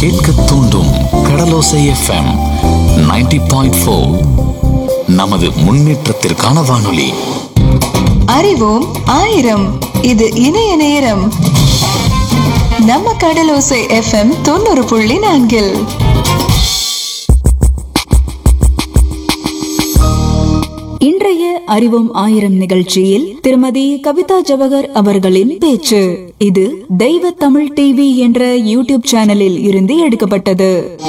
கேட்க தூண்டும் கடலோசை FM 90.4 point நமது முன்னேற்றத்திற்கான வானொலி அறிவோம் ஆயிரம் இது இணைய நேரம் நம்ம கடலோசை எஃப்எம் தொண்ணூறு புள்ளி நான்கில் இன்றைய அறிவோம் ஆயிரம் நிகழ்ச்சியில் திருமதி கவிதா ஜவஹர் அவர்களின் பேச்சு இது தெய்வ தமிழ் டிவி என்ற யூடியூப் சேனலில் இருந்து எடுக்கப்பட்டது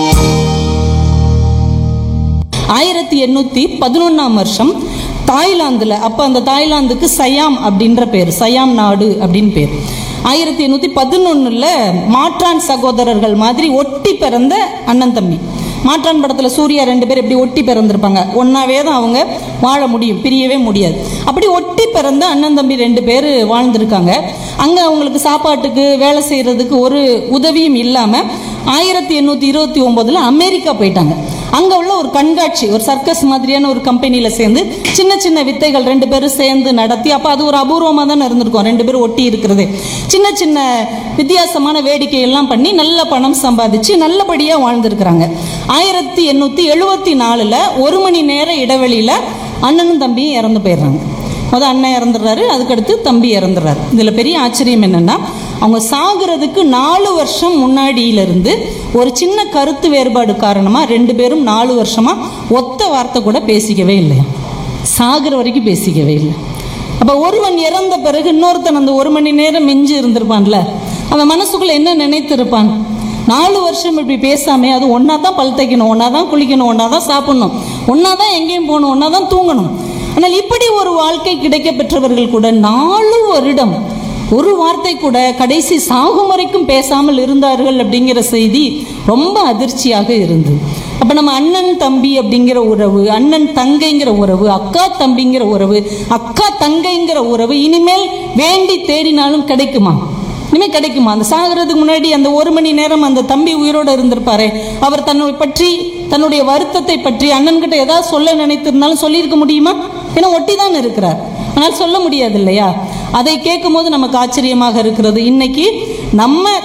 ஆயிரத்தி எண்ணூத்தி பதினொன்னாம் வருஷம் தாய்லாந்துல அப்ப அந்த தாய்லாந்துக்கு சயாம் அப்படின்ற பேர் சயாம் நாடு அப்படின்னு பேர் ஆயிரத்தி எண்ணூத்தி பதினொன்னுல மாற்றான் சகோதரர்கள் மாதிரி ஒட்டி பிறந்த அண்ணன் தம்பி மாற்றான் படத்துல சூர்யா ரெண்டு பேர் இப்படி ஒட்டி பிறந்திருப்பாங்க ஒன்னாவே தான் அவங்க வாழ முடியும் பிரியவே முடியாது அப்படி ஒட்டி பிறந்த அண்ணன் தம்பி ரெண்டு பேர் வாழ்ந்திருக்காங்க அங்க அவங்களுக்கு சாப்பாட்டுக்கு வேலை செய்யறதுக்கு ஒரு உதவியும் இல்லாம ஆயிரத்தி எண்ணூத்தி இருபத்தி ஒன்பதுல அமெரிக்கா போயிட்டாங்க அங்க உள்ள ஒரு கண்காட்சி ஒரு சர்க்கஸ் மாதிரியான ஒரு கம்பெனியில சேர்ந்து சின்ன சின்ன வித்தைகள் ரெண்டு பேரும் சேர்ந்து நடத்தி அப்ப அது ஒரு அபூர்வமா தானே இருந்திருக்கும் ரெண்டு பேரும் ஒட்டி இருக்கிறது சின்ன சின்ன வித்தியாசமான வேடிக்கை எல்லாம் பண்ணி நல்ல பணம் சம்பாதிச்சு நல்லபடியா வாழ்ந்திருக்கிறாங்க ஆயிரத்தி எண்ணூத்தி எழுபத்தி நாலுல ஒரு மணி நேர இடைவெளியில அண்ணனும் தம்பியும் இறந்து போயிடுறாங்க முத அண்ணன் இறந்துடுறாரு அதுக்கடுத்து தம்பி இறந்துடுறாரு இதுல பெரிய ஆச்சரியம் என்னன்னா அவங்க சாகுறதுக்கு நாலு வருஷம் முன்னாடியிலிருந்து ஒரு சின்ன கருத்து வேறுபாடு காரணமா ரெண்டு பேரும் நாலு வருஷமா ஒத்த வார்த்தை கூட பேசிக்கவே இல்லையா சாகுற வரைக்கும் பேசிக்கவே இல்லை அப்ப ஒருவன் இறந்த பிறகு இன்னொருத்தன் அந்த ஒரு மணி நேரம் மிஞ்சி இருந்திருப்பான்ல அவன் மனசுக்குள்ள என்ன நினைத்திருப்பான் நாலு வருஷம் இப்படி பேசாம அது ஒன்னா தான் பல் தைக்கணும் ஒன்னா தான் குளிக்கணும் ஒன்னா தான் சாப்பிடணும் ஒன்னா தான் எங்கேயும் போகணும் ஒன்னா தான் தூங்கணும் ஆனால் இப்படி ஒரு வாழ்க்கை கிடைக்க பெற்றவர்கள் கூட நாலு வருடம் ஒரு வார்த்தை கூட கடைசி சாகும் வரைக்கும் பேசாமல் இருந்தார்கள் அப்படிங்கிற செய்தி ரொம்ப அதிர்ச்சியாக இருந்தது அப்ப நம்ம அண்ணன் தம்பி அப்படிங்கிற உறவு அண்ணன் தங்கைங்கிற உறவு அக்கா தம்பிங்கிற உறவு அக்கா தங்கைங்கிற உறவு இனிமேல் வேண்டி தேடினாலும் கிடைக்குமா இனிமே கிடைக்குமா அந்த சாகிறதுக்கு முன்னாடி அந்த ஒரு மணி நேரம் அந்த தம்பி உயிரோட இருந்திருப்பாரே அவர் தன்னை பற்றி தன்னுடைய வருத்தத்தை பற்றி அண்ணன்கிட்ட ஏதாவது சொல்ல நினைத்திருந்தாலும் சொல்லியிருக்க முடியுமா ஏன்னா ஒட்டி தான் இருக்கிறார் ஆனால் சொல்ல முடியாது இல்லையா அதை கேட்கும் போது நமக்கு ஆச்சரியமாக இருக்கிறது இன்னைக்கு நம்ம